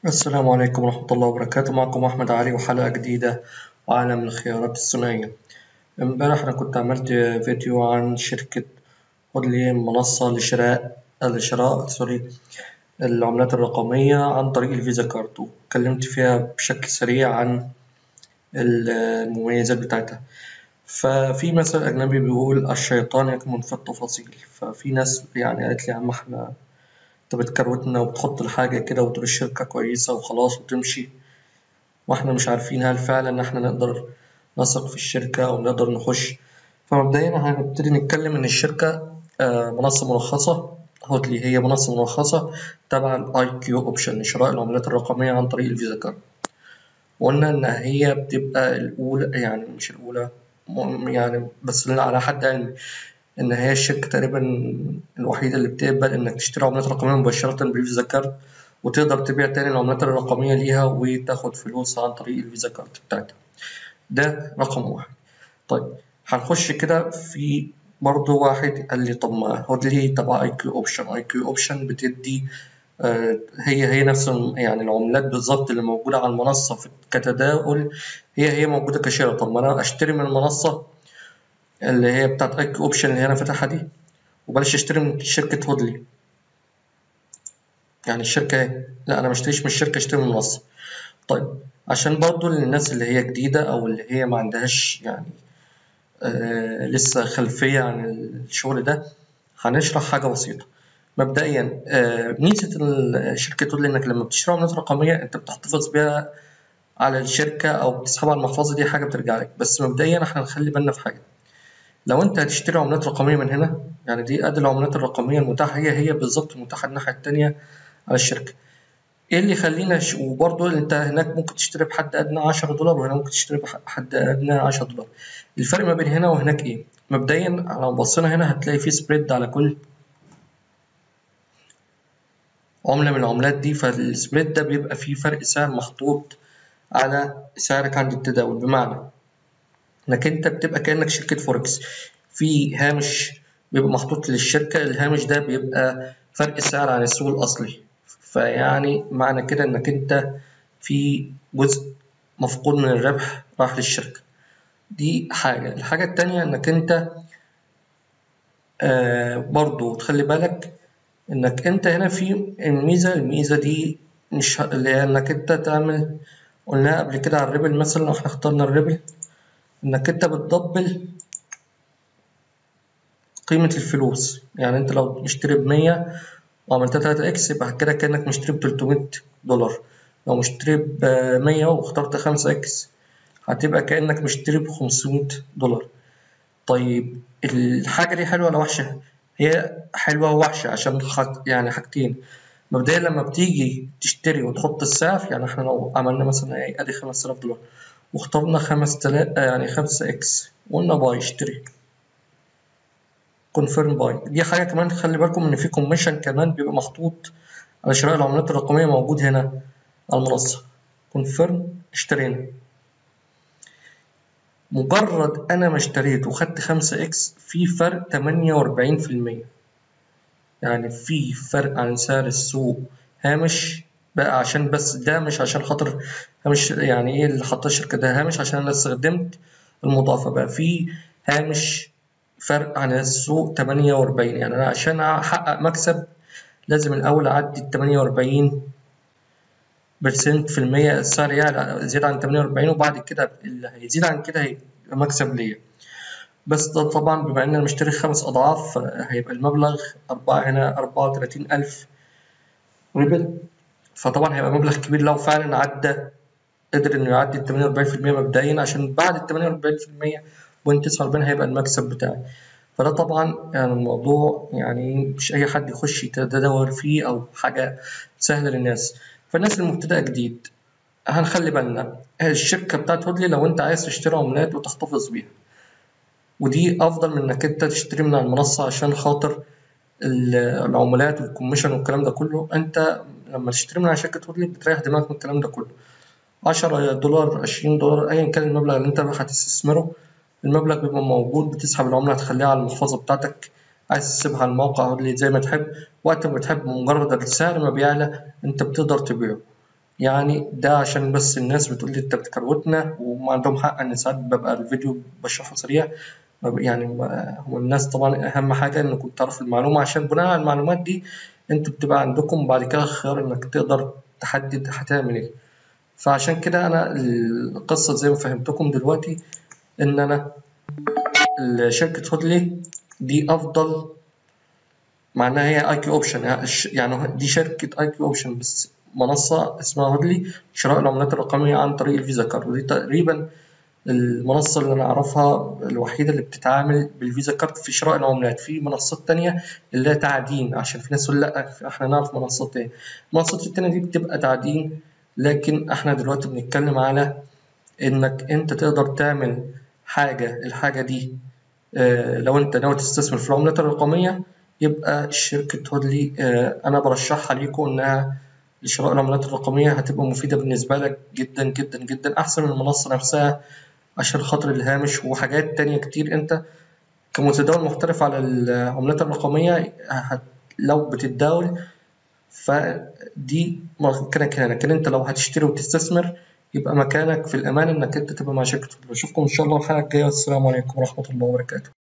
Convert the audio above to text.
السلام عليكم ورحمة الله وبركاته معكم أحمد علي وحلقة جديدة وعالم الخيارات الثنائية امبارح أنا كنت عملت فيديو عن شركة هودلي منصة لشراء لشراء سوري العملات الرقمية عن طريق الفيزا كارد واتكلمت فيها بشكل سريع عن المميزات بتاعتها ففي مثل أجنبي بيقول الشيطان يكمن في التفاصيل ففي ناس يعني قالت لي يا عم احنا انت بتكروتنا وبتحط الحاجة كده وتقول الشركة كويسة وخلاص وتمشي واحنا مش عارفين هل فعلا احنا نقدر نثق في الشركة أو نقدر نخش فمبدئيا هنبتدي نتكلم إن الشركة منصة مرخصة هوتلي هي منصة مرخصة تبع الاي كيو اوبشن لشراء العملات الرقمية عن طريق الفيزا كارد وقلنا إن هي بتبقى الأولى يعني مش الأولى يعني بس على حد علمي إن هي الشركة تقريبا الوحيدة اللي بتقبل إنك تشتري عملات رقمية مباشرة بالفيزا كارد وتقدر تبيع تاني العملات الرقمية ليها وتاخد فلوس عن طريق الفيزا كارد بتاعتها ده رقم واحد طيب هنخش كده في برضه واحد قال لي طب ما هودلي تبع اي كيو اوبشن اي كيو اوبشن بتدي آه هي هي نفس يعني العملات بالظبط اللي موجودة على المنصة في كتداول هي هي موجودة كشراء طب ما أنا أشتري من المنصة اللي هي بتاعت اي كيو اوبشن اللي أنا فاتحها دي وبلاش أشتري من شركة هودلي يعني الشركة ايه لا أنا مشتريش من الشركة أشتري من المنصة طيب عشان برضو للناس اللي هي جديدة أو اللي هي ما عندهاش يعني آه لسه خلفية عن الشغل ده هنشرح حاجة بسيطة مبدئيا آه ميزة شركة تقول إنك لما بتشتري عملات رقمية أنت بتحتفظ بيها على الشركة أو بتسحبها على المحفظة دي حاجة بترجع لك بس مبدئيا احنا هنخلي بالنا في حاجة لو أنت هتشتري عملات رقمية من هنا يعني دي أدي العملات الرقمية المتاحة هي هي بالظبط متاحة الناحية التانية على الشركة ايه اللي يخلينا ش... وبرضه انت هناك ممكن تشتري بحد ادنى 10 دولار وهنا ممكن تشتري بحد ادنى 10 دولار الفرق ما بين هنا وهناك ايه مبدئيا لو بصينا هنا هتلاقي في سبريد على كل عملة من العملات دي فالسبريد ده بيبقى فيه فرق سعر محطوط على سعرك عند التداول بمعنى انك انت بتبقى كانك شركة فوركس في هامش بيبقى محطوط للشركة الهامش ده بيبقى فرق سعر عن السوق الأصلي فيعني معنى كده انك انت في جزء مفقود من الربح راح للشركة دي حاجة الحاجة التانية انك انت آه برضو تخلي بالك انك انت هنا في الميزة الميزة دي مش اللي هي انك انت تعمل قلناها قبل كده على الريبل مثلا لو احنا اخترنا الريبل انك انت بتدبل قيمة الفلوس يعني انت لو مشتري بمية وعملتها 3 اكس يبقى كده كأنك مشتري ب 300 دولار لو مشتري ب 100 واخترت 5 اكس هتبقى كأنك مشتري ب 500 دولار طيب الحاجة دي حلوة ولا وحشة؟ هي حلوة ووحشة عشان يعني حاجتين مبدئيا لما بتيجي تشتري وتحط السعر يعني احنا لو عملنا مثلا ايه ادي 5000 دولار واخترنا 5000 يعني 5 اكس وقلنا باي اشتري كونفيرم باي دي حاجه كمان خلي بالكم ان في كوميشن كمان بيبقى محطوط على شراء العملات الرقميه موجود هنا على المنصه كونفيرم اشترينا مجرد انا ما اشتريت وخدت 5 اكس في فرق 48% يعني في فرق عن سعر السوق هامش بقى عشان بس ده مش عشان خاطر هامش يعني ايه اللي حطها الشركه ده هامش عشان انا استخدمت المضافه بقى في هامش فرق عن السوق 48 يعني أنا عشان أحقق مكسب لازم الأول أعدي ال 48 برسنت في المية السعر يعلى زيادة عن 48 وبعد كده اللي هيزيد عن كده هيبقى مكسب ليا بس ده طبعا بما إن أنا مشتري خمس أضعاف هيبقى المبلغ أربعة هنا أربعة وتلاتين ألف ريبل فطبعا هيبقى مبلغ كبير لو فعلا عدى قدر إنه يعدي ال 48% مبدئيا عشان بعد ال 48% بوينت تسعة وأربعين هيبقى المكسب بتاعي فده طبعا يعني الموضوع يعني مش أي حد يخش يتداول فيه أو حاجة سهلة للناس فالناس المبتدئة جديد هنخلي بالنا الشركة بتاعت هودلي لو أنت عايز تشتري عملات وتحتفظ بيها ودي أفضل من إنك أنت تشتري من المنصة عشان خاطر العملات والكوميشن والكلام ده كله أنت لما تشتري من شركة هودلي بتريح دماغك من الكلام ده كله عشرة دولار عشرين دولار أيا كان المبلغ اللي أنت هتستثمره المبلغ بيبقى موجود بتسحب العملة هتخليها على المحفظة بتاعتك عايز تسيبها على الموقع هودلي زي ما تحب وقت ما تحب مجرد السعر ما بيعلى انت بتقدر تبيعه يعني ده عشان بس الناس بتقول لي انت بتكروتنا وما عندهم حق ان ساعات ببقى الفيديو بشرحه سريع يعني هو الناس طبعا اهم حاجه انكم تعرفوا المعلومه عشان بناء على المعلومات دي انتوا بتبقى عندكم بعد كده خيار انك تقدر تحدد هتعمل ايه فعشان كده انا القصه زي ما فهمتكم دلوقتي ان انا شركه هودلي دي افضل معناها هي اي كيو اوبشن يعني دي شركه اي كيو اوبشن بس منصه اسمها هودلي شراء العملات الرقميه عن طريق الفيزا كارد ودي تقريبا المنصة اللي أنا أعرفها الوحيدة اللي بتتعامل بالفيزا كارد في شراء العملات في منصات تانية اللي هي تعدين عشان في ناس تقول لأ إحنا نعرف منصات إيه المنصات التانية دي بتبقى تعدين لكن إحنا دلوقتي بنتكلم على إنك أنت تقدر تعمل حاجة الحاجة دي آه لو أنت ناوي تستثمر في العملات الرقمية يبقى شركة هودلي آه أنا برشحها ليكم إنها لشراء العملات الرقمية هتبقى مفيدة بالنسبة لك جدا جدا جدا أحسن من المنصة نفسها عشان خاطر الهامش وحاجات تانية كتير انت كمتداول محترف على العملات الرقمية لو بتتداول فدي مكانك هنا لكن انت لو هتشتري وتستثمر يبقى مكانك في الأمان إنك أنت تبقى مع شركة بشوفكم إن شاء الله الحلقة الجاية والسلام عليكم ورحمة الله وبركاته